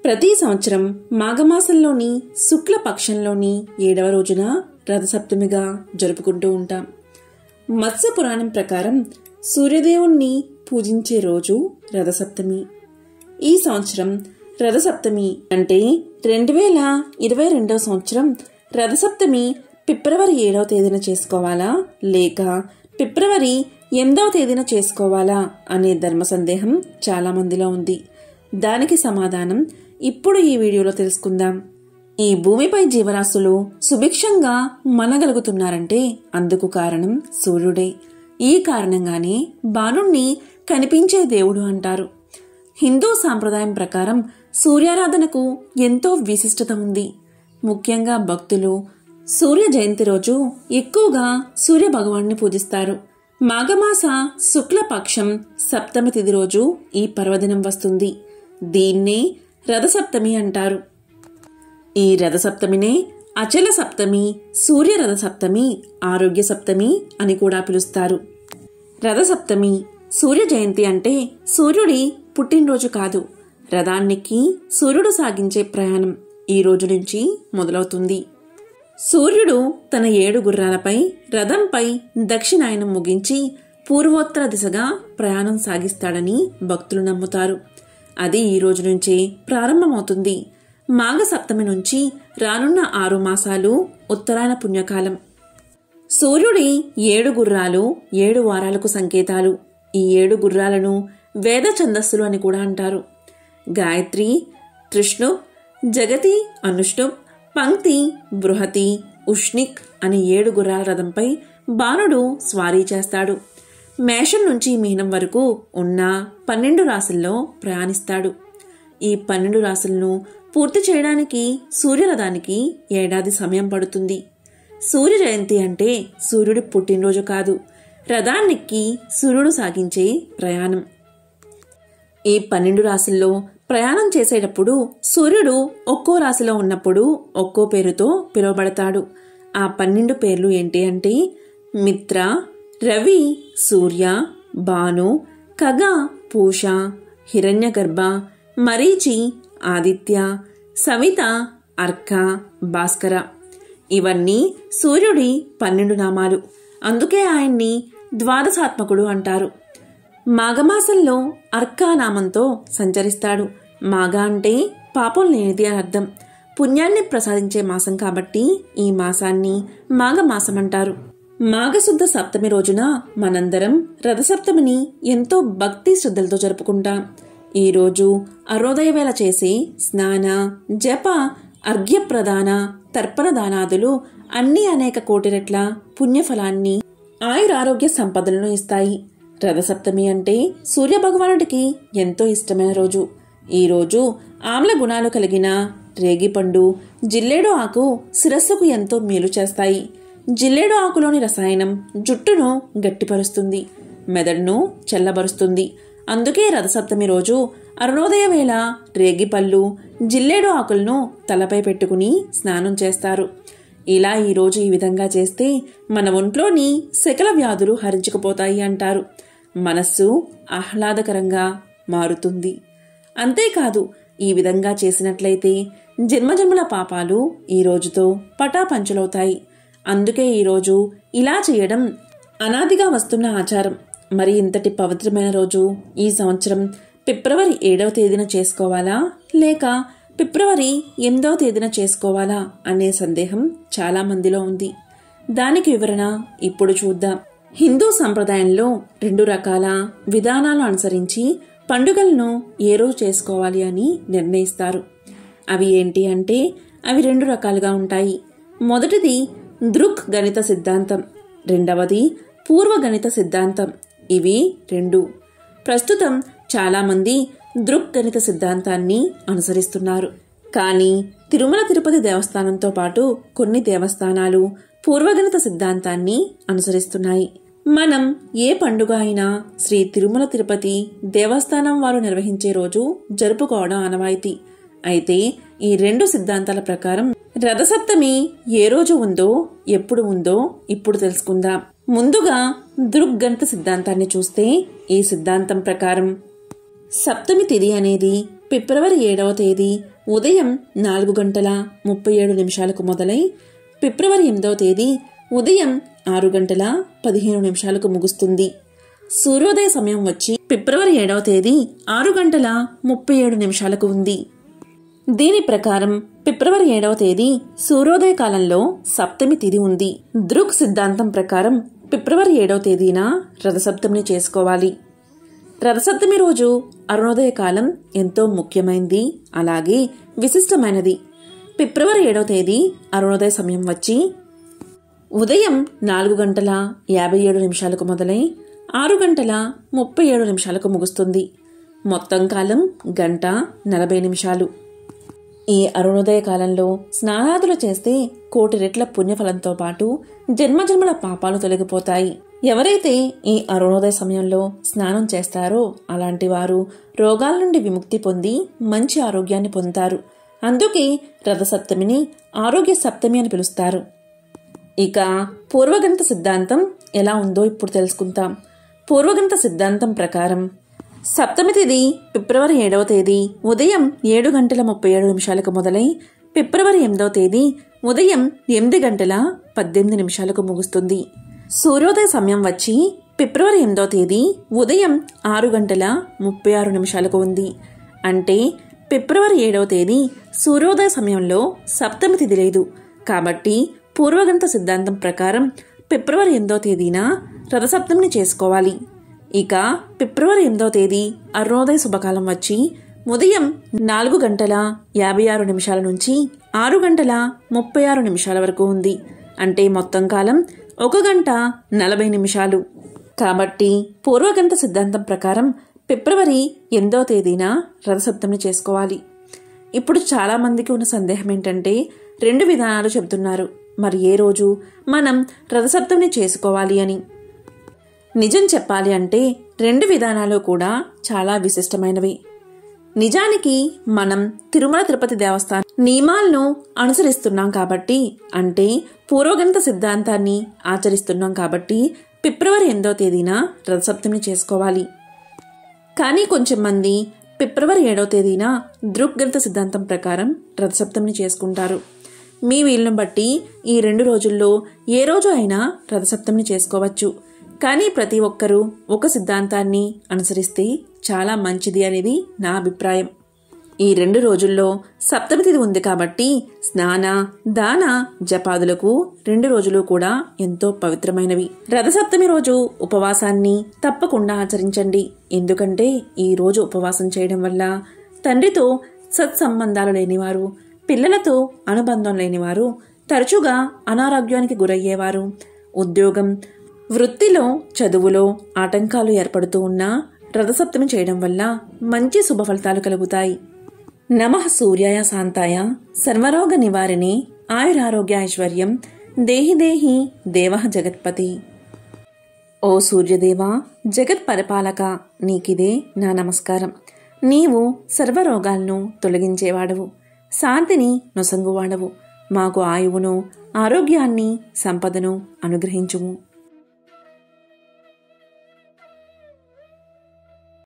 ప్రతి సంవత్సరం మాఘమాసంలోని శుక్ల పక్షంలోని ఏడవ రోజున రథసప్తమిగా జరుపుకుంటూ ఉంటాం మత్స్య పురాణం ప్రకారం సూర్యదేవుణ్ణి పూజించే రోజు రథసప్తమి ఈ సంవత్సరం రథసప్తమి అంటే రెండు వేల ఇరవై రెండవ సంవత్సరం రథసప్తమి ఫిబ్రవరి ఏడవ తేదీన చేసుకోవాలా లేక ఫిబ్రవరి ఎనిమిదవ తేదీన చేసుకోవాలా అనే ధర్మ సందేహం చాలా మందిలో ఉంది దానికి సమాధానం ఇప్పుడు ఈ వీడియోలో తెలుసుకుందాం ఈ భూమిపై జీవరాశులు సుభిక్షంగా మనగలుగుతున్నారంటే అందుకు కారణం సూర్యుడే ఈ కారణంగానే బాణుణ్ణి కనిపించే దేవుడు అంటారు హిందూ సాంప్రదాయం ప్రకారం సూర్యారాధనకు ఎంతో విశిష్టత ఉంది ముఖ్యంగా భక్తులు సూర్య జయంతి రోజు ఎక్కువగా సూర్య భగవాన్ని పూజిస్తారు మాఘమాస శుక్లపక్షం సప్తమి తిథి రోజు ఈ పర్వదినం వస్తుంది దీన్నే రథసప్తమి అంటారు ఈ రథసప్తమినే అచల సప్తమి సూర్య రథసప్తమి ఆరోగ్య సప్తమి అని కూడా పిలుస్తారు రథసప్తమి సూర్య జయంతి అంటే సూర్యుడి పుట్టినరోజు కాదు రథాన్నికి సూర్యుడు సాగించే ప్రయాణం ఈ రోజు నుంచి మొదలవుతుంది సూర్యుడు తన ఏడు గుర్రాలపై రథంపై దక్షిణాయనం ముగించి పూర్వోత్తర దిశగా ప్రయాణం సాగిస్తాడని భక్తులు నమ్ముతారు అది ఈ రోజు నుంచే ప్రారంభమవుతుంది మాఘ సప్తమి నుంచి రానున్న ఆరు మాసాలు ఉత్తరాయణ పుణ్యకాలం సూర్యుడి ఏడు గుర్రాలు ఏడు వారాలకు సంకేతాలు ఈ ఏడు గుర్రాలను వేద ఛందస్సులు అని కూడా అంటారు గాయత్రి తృష్ణు జగతి అనుష్ణు పంక్తి బృహతి ఉష్ణిక్ అనే ఏడు గుర్రాల రథంపై బాణుడు స్వారీ చేస్తాడు మేషం నుంచి మీనం వరకు ఉన్న పన్నెండు రాశుల్లో ప్రయాణిస్తాడు ఈ పన్నెండు రాశులను పూర్తి చేయడానికి సూర్యరథానికి ఏడాది సమయం పడుతుంది సూర్య జయంతి అంటే సూర్యుడి పుట్టినరోజు కాదు రథాన్నెక్కి సూర్యుడు సాగించే ప్రయాణం ఈ పన్నెండు రాశుల్లో ప్రయాణం చేసేటప్పుడు సూర్యుడు ఒక్కో రాశిలో ఉన్నప్పుడు ఒక్కో పేరుతో పిలువబడతాడు ఆ పన్నెండు పేర్లు ఏంటి అంటే మిత్ర రవి సూర్య భాను ఖగ పూష హిరణ్యగర్భ మరీచి ఆదిత్య సవిత అర్క భాస్కర ఇవన్నీ సూర్యుడి పన్నెండు నామాలు అందుకే ఆయన్ని ద్వాదశాత్మకుడు అంటారు మాఘమాసంలో అర్కా నామంతో సంచరిస్తాడు మాఘ అంటే పాపం లేనిది అని అర్థం పుణ్యాన్ని ప్రసాదించే మాసం కాబట్టి ఈ మాసాన్ని మాఘమాసం అంటారు మాఘశుద్ధ సప్తమి రోజున మనందరం రథసప్తమిని ఎంతో భక్తి శ్రద్ధలతో జరుపుకుంటాం ఈ రోజు అరోదయ వేళ చేసే స్నాన జప అర్ఘ్యప్రదాన తర్పణ దానాదులు అన్ని అనేక కోటి రెట్ల పుణ్యఫలాన్ని ఆయురారోగ్య సంపదలను ఇస్తాయి రథసప్తమి అంటే సూర్య భగవానుడికి ఎంతో ఇష్టమైన రోజు ఈ రోజు ఆమ్ల గుణాలు కలిగిన రేగిపండు జిల్లేడు ఆకు శిరస్సుకు ఎంతో మేలు చేస్తాయి జిల్లేడు ఆకులోని రసాయనం జుట్టును గట్టిపరుస్తుంది మెదడును చల్లబరుస్తుంది అందుకే రథసప్తమి రోజు అరుణోదయ వేళ రేగిపళ్ళు జిల్లేడు ఆకులను తలపై పెట్టుకుని స్నానం చేస్తారు ఇలా ఈరోజు ఈ విధంగా చేస్తే మన ఒంట్లోని శకల వ్యాధులు హరించుకుపోతాయి అంటారు మనస్సు ఆహ్లాదకరంగా మారుతుంది అంతేకాదు ఈ విధంగా చేసినట్లయితే జన్మజన్మల పాపాలు ఈ రోజుతో పటాపంచలవుతాయి అందుకే ఈరోజు ఇలా చేయడం అనాదిగా వస్తున్న ఆచారం మరి ఇంతటి పవిత్రమైన రోజు ఈ సంవత్సరం ఫిబ్రవరి ఏడవ తేదీన చేసుకోవాలా లేక ఫిబ్రవరి ఎనిమిదవ తేదీన చేసుకోవాలా అనే సందేహం చాలా మందిలో ఉంది దానికి వివరణ ఇప్పుడు చూద్దాం హిందూ సంప్రదాయంలో రెండు రకాల విధానాలు అనుసరించి పండుగలను ఏ రోజు చేసుకోవాలి అని నిర్ణయిస్తారు అవి ఏంటి అంటే అవి రెండు రకాలుగా ఉంటాయి మొదటిది దృక్ గణిత సిద్ధాంతం రెండవది పూర్వ గణిత సిద్ధాంతం ఇవి రెండు ప్రస్తుతం చాలామంది దృక్ గణిత సిద్ధాంతాన్ని అనుసరిస్తున్నారు కానీ తిరుమల తిరుపతి దేవస్థానంతో పాటు కొన్ని దేవస్థానాలు పూర్వగణిత సిద్ధాంతాన్ని అనుసరిస్తున్నాయి మనం ఏ పండుగ అయినా శ్రీ తిరుమల తిరుపతి దేవస్థానం వారు నిర్వహించే రోజు జరుపుకోవడం ఆనవాయితీ అయితే ఈ రెండు సిద్ధాంతాల ప్రకారం రథసప్తమి ఏ రోజు ఉందో ఎప్పుడు ఉందో ఇప్పుడు తెలుసుకుందాం ముందుగా దృగ్గణిత సిద్ధాంతాన్ని చూస్తే ఈ సిద్ధాంతం ప్రకారం సప్తమి తిథి అనేది ఫిబ్రవరి ఏడవ తేదీ ఉదయం నాలుగు గంటల ముప్పై ఏడు నిమిషాలకు మొదలై ఫిబ్రవరి ఎనిమిదవ తేదీ ఉదయం ఆరు గంటల పదిహేను నిమిషాలకు ముగుస్తుంది సూర్యోదయ సమయం వచ్చి ఫిబ్రవరి ఏడవ తేదీ ఆరు గంటల ముప్పై ఏడు నిమిషాలకు ఉంది దీని ప్రకారం ఫిబ్రవరి ఏడవ తేదీ సూర్యోదయ కాలంలో సప్తమి తిథి ఉంది దృక్ సిద్ధాంతం ప్రకారం ఫిబ్రవరి ఏడవ తేదీన రథసప్తమిని చేసుకోవాలి రథసప్తమి రోజు అరుణోదయ కాలం ఎంతో ముఖ్యమైనది అలాగే విశిష్టమైనది ఫిబ్రవరి ఏడవ తేదీ అరుణోదయ సమయం వచ్చి ఉదయం నాలుగు గంటల యాభై ఏడు నిమిషాలకు మొదలై ఆరు గంటల ముప్పై ఏడు నిమిషాలకు ముగుస్తుంది మొత్తం కాలం గంట నలభై నిమిషాలు ఈ అరుణోదయ కాలంలో స్నానాదులు చేస్తే కోటి రెట్ల పుణ్యఫలంతో పాటు జన్మజన్మల పాపాలు తొలగిపోతాయి ఎవరైతే ఈ అరుణోదయ సమయంలో స్నానం చేస్తారో అలాంటి వారు రోగాల నుండి విముక్తి పొంది మంచి ఆరోగ్యాన్ని పొందుతారు అందుకే రథసప్తమిని ఆరోగ్య సప్తమి అని పిలుస్తారు ఇక పూర్వగంత సిద్ధాంతం ఎలా ఉందో ఇప్పుడు తెలుసుకుందాం పూర్వగంత సిద్ధాంతం ప్రకారం సప్తమి తేదీ ఫిబ్రవరి ఏడవ తేదీ ఉదయం ఏడు గంటల ముప్పై ఏడు నిమిషాలకు మొదలై ఫిబ్రవరి ఎనిమిదవ తేదీ ఉదయం ఎనిమిది గంటల పద్దెనిమిది నిమిషాలకు ముగుస్తుంది సూర్యోదయ సమయం వచ్చి ఫిబ్రవరి ఎనిమిదవ తేదీ ఉదయం ఆరు గంటల ముప్పై ఆరు నిమిషాలకు ఉంది అంటే ఫిబ్రవరి ఏడవ తేదీ సూర్యోదయ సమయంలో సప్తమి తిథి లేదు కాబట్టి పూర్వగంత సిద్ధాంతం ప్రకారం ఫిబ్రవరి ఎనిమిదవ తేదీన రథసప్తమిని చేసుకోవాలి ఇక ఫిబ్రవరి ఎనిమిదవ తేదీ అరుణోదయ శుభకాలం వచ్చి ఉదయం నాలుగు గంటల యాభై ఆరు నిమిషాల నుంచి ఆరు గంటల ముప్పై ఆరు నిమిషాల వరకు ఉంది అంటే మొత్తం కాలం ఒక గంట నలభై నిమిషాలు కాబట్టి పూర్వగంట సిద్ధాంతం ప్రకారం ఫిబ్రవరి ఎనిమిదవ తేదీన రథసప్తమిని చేసుకోవాలి ఇప్పుడు చాలా మందికి ఉన్న సందేహం ఏంటంటే రెండు విధానాలు చెబుతున్నారు మరి ఏ రోజు మనం రథసప్తమిని చేసుకోవాలి అని నిజం చెప్పాలి అంటే రెండు విధానాలు కూడా చాలా విశిష్టమైనవి నిజానికి మనం తిరుమల తిరుపతి దేవస్థానం నియమాలను అనుసరిస్తున్నాం కాబట్టి అంటే పూర్వగంత సిద్ధాంతాన్ని ఆచరిస్తున్నాం కాబట్టి ఫిబ్రవరి ఎనిమిదో తేదీన రథసప్తమిని చేసుకోవాలి కానీ కొంచెం మంది ఫిబ్రవరి ఏడవ తేదీన దృక్గణిత సిద్ధాంతం ప్రకారం రథసప్తమిని చేసుకుంటారు మీ వీలును బట్టి ఈ రెండు రోజుల్లో ఏ రోజు అయినా రథసప్తమిని చేసుకోవచ్చు కానీ ప్రతి ఒక్కరూ ఒక సిద్ధాంతాన్ని అనుసరిస్తే చాలా మంచిది అనేది నా అభిప్రాయం ఈ రెండు రోజుల్లో సప్తమి తిథి ఉంది కాబట్టి స్నాన దాన జపాదులకు రెండు రోజులు కూడా ఎంతో పవిత్రమైనవి రథసప్తమి రోజు ఉపవాసాన్ని తప్పకుండా ఆచరించండి ఎందుకంటే ఈ రోజు ఉపవాసం చేయడం వల్ల తండ్రితో సత్సంబంధాలు లేనివారు పిల్లలతో అనుబంధం లేనివారు తరచుగా అనారోగ్యానికి గురయ్యేవారు ఉద్యోగం వృత్తిలో చదువులో ఆటంకాలు ఏర్పడుతూ ఉన్నా రథసప్తమి చేయడం వల్ల మంచి శుభ ఫలితాలు కలుగుతాయి నమ సూర్యాయ శాంతాయ సర్వరోగ నివారిణి ఆయురారోగ్య ఐశ్వర్యం దేహి దేహి దేవ జగత్పతి ఓ సూర్యదేవా జగత్ పరిపాలక నీకిదే నా నమస్కారం నీవు సర్వరోగాలను తొలగించేవాడవు శాంతిని నొసంగువాడవు మాకు ఆయువును ఆరోగ్యాన్ని సంపదను అనుగ్రహించుము